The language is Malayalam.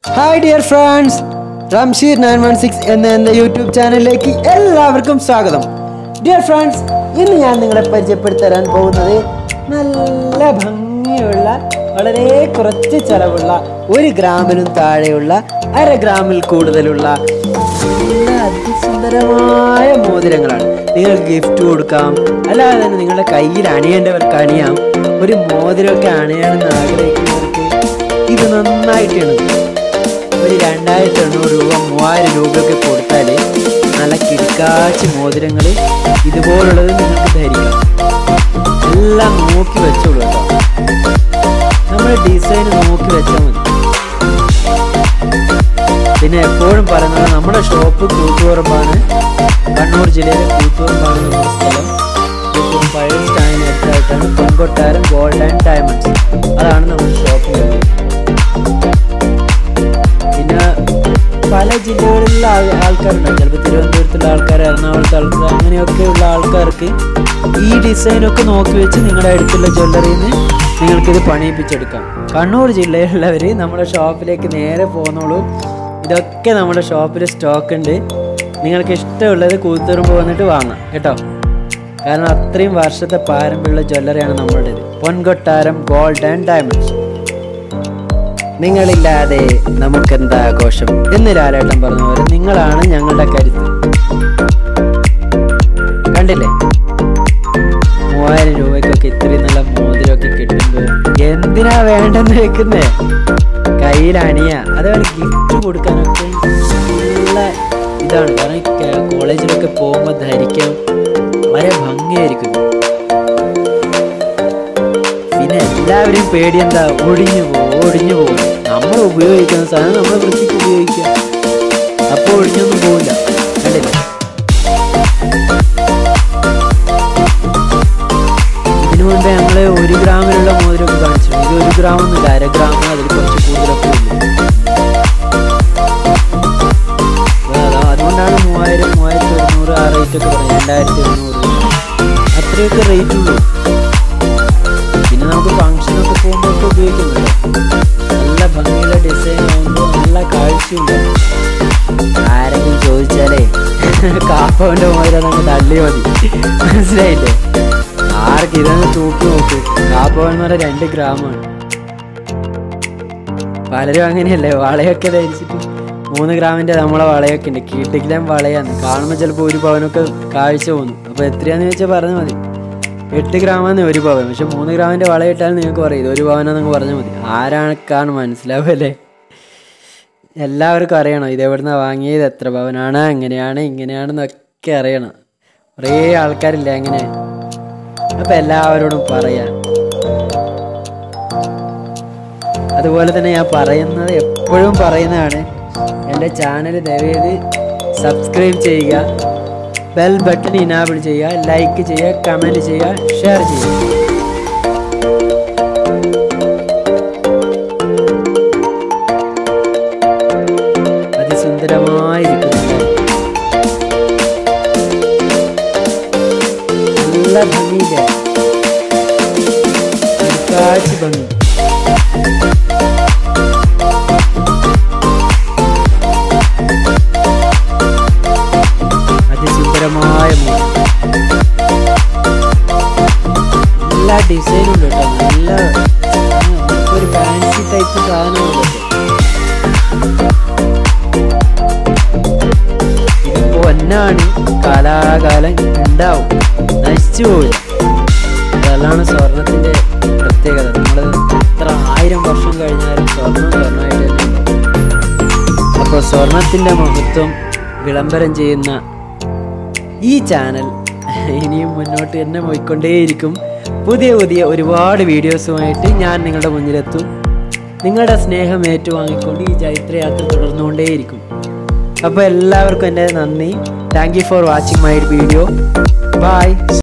hi dear friends Ramsheer nine one six എന്ന എൻ്റെ യൂട്യൂബ് ചാനലിലേക്ക് എല്ലാവർക്കും സ്വാഗതം ഡിയർ ഫ്രണ്ട്സ് ഇന്ന് ഞാൻ നിങ്ങളെ പരിചയപ്പെടുത്തരാൻ പോകുന്നത് നല്ല ഭംഗിയുള്ള വളരെ കുറച്ച് ചെലവുള്ള ഒരു ഗ്രാമിനും താഴെയുള്ള അര ഗ്രാമിൽ കൂടുതലുള്ള നല്ല അതിസുന്ദരമായ മോതിരങ്ങളാണ് നിങ്ങൾക്ക് ഗിഫ്റ്റ് കൊടുക്കാം അല്ലാതെ തന്നെ നിങ്ങളുടെ കയ്യിൽ അണിയേണ്ടവർക്ക് അണിയാം ഒരു മോതിരമൊക്കെ അണിയണമെന്ന് ആഗ്രഹിക്കുന്നവർക്ക് ഇത് നന്നായിട്ട് ഇണങ്ങും ഒരു രണ്ടായിരത്തി എണ്ണൂറ് രൂപ മൂവായിരം രൂപയൊക്കെ കൊടുത്താൽ നല്ല കിടക്കാച്ച് മോതിരങ്ങൾ ഇതുപോലുള്ളത് നിങ്ങൾക്ക് ധരിക്കാം എല്ലാം നോക്കി വെച്ചോളൂ കേട്ടോ നമ്മൾ ഡിസൈൻ നോക്കി വെച്ചാൽ മതി പിന്നെ എപ്പോഴും പറയുന്നത് നമ്മുടെ ഷോപ്പ് കൂത്തുപറമ്പാണ് കണ്ണൂർ ജില്ലയിലെ കൂത്തുപറമ്പാണ് നമ്മുടെ സ്ഥലം കൂത്തുപറമ്പ് പഴയ സ്റ്റാൻഡിന് അടുത്തായിട്ടാണ് പൊൻകൊട്ടാരം ഗോൾഡ് ആൻഡ് ഡയമണ്ട്സ് അതാണ് നമ്മുടെ ഷോപ്പിൽ പിന്നെ പല ജില്ലകളിലുള്ള ആൾ- ആൾക്കാരുണ്ടാവും ചിലപ്പോൾ തിരുവനന്തപുരത്തുള്ള ആൾക്കാർ എറണാകുളത്തെ ആൾക്കാർ അങ്ങനെയൊക്കെയുള്ള ആൾക്കാർക്ക് ഈ ഡിസൈനൊക്കെ നോക്കി വെച്ച് നിങ്ങളുടെ അടുത്തുള്ള ജ്വല്ലറിയിൽ നിന്ന് നിങ്ങൾക്കിത് പണിയിപ്പിച്ചെടുക്കാം കണ്ണൂർ ജില്ലയിലുള്ളവർ നമ്മുടെ ഷോപ്പിലേക്ക് നേരെ പോകുന്നുള്ളൂ ഇതൊക്കെ നമ്മുടെ ഷോപ്പിൽ സ്റ്റോക്ക് ഉണ്ട് നിങ്ങൾക്ക് ഇഷ്ടമുള്ളത് കൂത്തുറുമ്പ് വന്നിട്ട് വാങ്ങാം കേട്ടോ കാരണം അത്രയും വർഷത്തെ പാരമ്പര്യമുള്ള ജ്വല്ലറിയാണ് നമ്മളുടേത് പൊൻകൊട്ടാരം ഗോൾഡ് ആൻഡ് ഡയമണ്ട്സ് നിങ്ങളില്ലാതെ നമുക്കെന്താ ആഘോഷം എന്ന് ലാലേട്ടൻ പറഞ്ഞ പോലെ നിങ്ങളാണ് ഞങ്ങളുടെ കരുത്ത് കണ്ടില്ലേ മൂവായിരം രൂപയ്ക്കൊക്കെ ഇത്രയും നല്ല മോതിരമൊക്കെ കിട്ടുമ്പോൾ എന്തിനാ വേണ്ടെന്ന് വെക്കുന്നേ കയ്യിൽ അണിയ അതേപോലെ ഗിഫ്റ്റ് കൊടുക്കാനൊക്കെ നല്ല ഇതാണ് കാരണം ഈ ക- കോളേജിലൊക്കെ പോകുമ്പോൾ ധരിക്കാൻ വളരെ ഭംഗിയായിരിക്കും പിന്നെ എല്ലാവരും പേടി എന്താ ഒടിഞ്ഞു പോകും ഒടിഞ്ഞു പോകും നമ്മൾ ഉപയോഗിക്കുന്ന സാധനം നമ്മൾ വൃത്തിക്ക് ഉപയോഗിക്കുക അപ്പോൾ ഒടിഞ്ഞൊന്നും പോവില്ല കണ്ടില്ലേ ഇതിനു മുമ്പേ ഞങ്ങൾ ഒരു ഗ്രാമിലുള്ള മോതിരമൊക്കെ കാണിച്ചു ഇത് ഒരു ഗ്രാം ഒന്നുമില്ല അര ഗ്രാം അതിൽ കുറച്ച് കൂടുതലൊക്കെ ഉള്ളൂ അതാ അതുകൊണ്ടാണ് മൂവായിരം മൂവായിരത്തി ഒരുന്നൂറ് ആ റേറ്റ് ഒക്കെ പറയുന്നത് രണ്ടായിരത്തി എണ്ണൂറ് അത്രയൊക്കെ റേറ്റ് ഉള്ളൂ പിന്നെ നമുക്ക് ഫംഗ്ഷനൊക്കെ പോകുമ്പോഴൊക്കെ ഉപയോഗിക്കുന്നുണ്ട് നല്ല ഭംഗിയുള്ള ഡിസൈൻ ആകുമ്പോൾ നല്ല കാഴ്ചയുണ്ട് ആരെങ്കിലും ചോദിച്ചാലേ കാപ്പവൻ്റെ മോതിരം നമുക്ക് തള്ളി മതി മനസ്സിലായില്ലേ ആർക്ക് ഇതൊന്ന് തൂക്കി നോക്ക് കാപ്പവൻ എന്ന് പറഞ്ഞാൽ രണ്ട് ഗ്രാമാണ് പലരും അങ്ങനെയല്ലേ വളയൊക്കെ ധരിച്ചിട്ട് മൂന്ന് ഗ്രാമിന്റെ നമ്മളെ വളയൊക്കെ ഉണ്ട് കീട്ടിക്കിലാൻ വളയാണ് കാണുമ്പോൾ ചിലപ്പോൾ ഒരു പവനൊക്കെ കാഴ്ച തോന്നും അപ്പോൾ എത്രയാന്ന് ചോദിച്ചാൽ പറഞ്ഞാൽ മതി എട്ട് ഗ്രാമാണ് ഒരു പവൻ പക്ഷെ മൂന്ന് ഗ്രാമിന്റെ വള ഇട്ടാൽ നിങ്ങൾക്ക് പറയും ഇത് ഒരു പവനാന്ന് പറഞ്ഞാൽ മതി ആരാണക്കാണ് മനസ്സിലാവല്ലേ എല്ലാവർക്കും അറിയണം ഇത് എവിടുന്ന വാങ്ങിയത് എത്ര പവനാണ് എങ്ങനെയാണ് ഇങ്ങനെയാണെന്നൊക്കെ അറിയണം കുറേ ആൾക്കാരില്ലേ അങ്ങനെ അപ്പം എല്ലാവരോടും പറയാം അതുപോലെ തന്നെ ഞാൻ പറയുന്നത് എപ്പോഴും പറയുന്നതാണ് എൻ്റെ ചാനൽ ദയവേത് സബ്സ്ക്രൈബ് ചെയ്യുക ബെൽ ബട്ടൺ ഇനാബിൾ ചെയ്യുക ലൈക്ക് ചെയ്യുക കമൻറ്റ് ചെയ്യുക ഷെയർ ചെയ്യുക അതിസുന്ദരമായിരിക്കുന്നുണ്ട് നല്ല ഭംഗിയില്ലേ കാഴ്ച ഭംഗി അതിസുന്ദരമായ മോഡൽ എല്ലാ ഡിസൈനും ഉണ്ട് കേട്ടോ നല്ല ആ, ഒരു ഫാൻസി ടൈപ്പ് സാധനമാണ് ഇത് പൊന്നാണ് കാലാകാലം ഉണ്ടാവും നശിച്ചു പോവില്ല അതാണ് സ്വർണത്തിന്റെ പ്രത്യേകത നമ്മൾ എത്ര ആയിരം വർഷം കഴിഞ്ഞാലും സ്വർണം സ്വർണ്ണമായിട്ട് തന്നെ ഉണ്ടാവും അപ്പോൾ സ്വർണത്തിന്റെ മഹത്വം വിളംബരം ചെയ്യുന്ന ഈ ചാനൽ ഇനിയും മുന്നോട്ട് തന്നെ പോയിക്കൊണ്ടേയിരിക്കും പുതിയ പുതിയ ഒരുപാട് വീഡിയോസുമായിട്ട് ഞാൻ നിങ്ങളുടെ മുന്നിലെത്തും നിങ്ങളുടെ സ്നേഹം ഏറ്റുവാങ്ങിക്കൊണ്ട് ഈ ചൈത്രയാത്ര തുടർന്നുകൊണ്ടേയിരിക്കും അപ്പോൾ എല്ലാവർക്കും എൻ്റെ നന്ദി thank you for watching my video by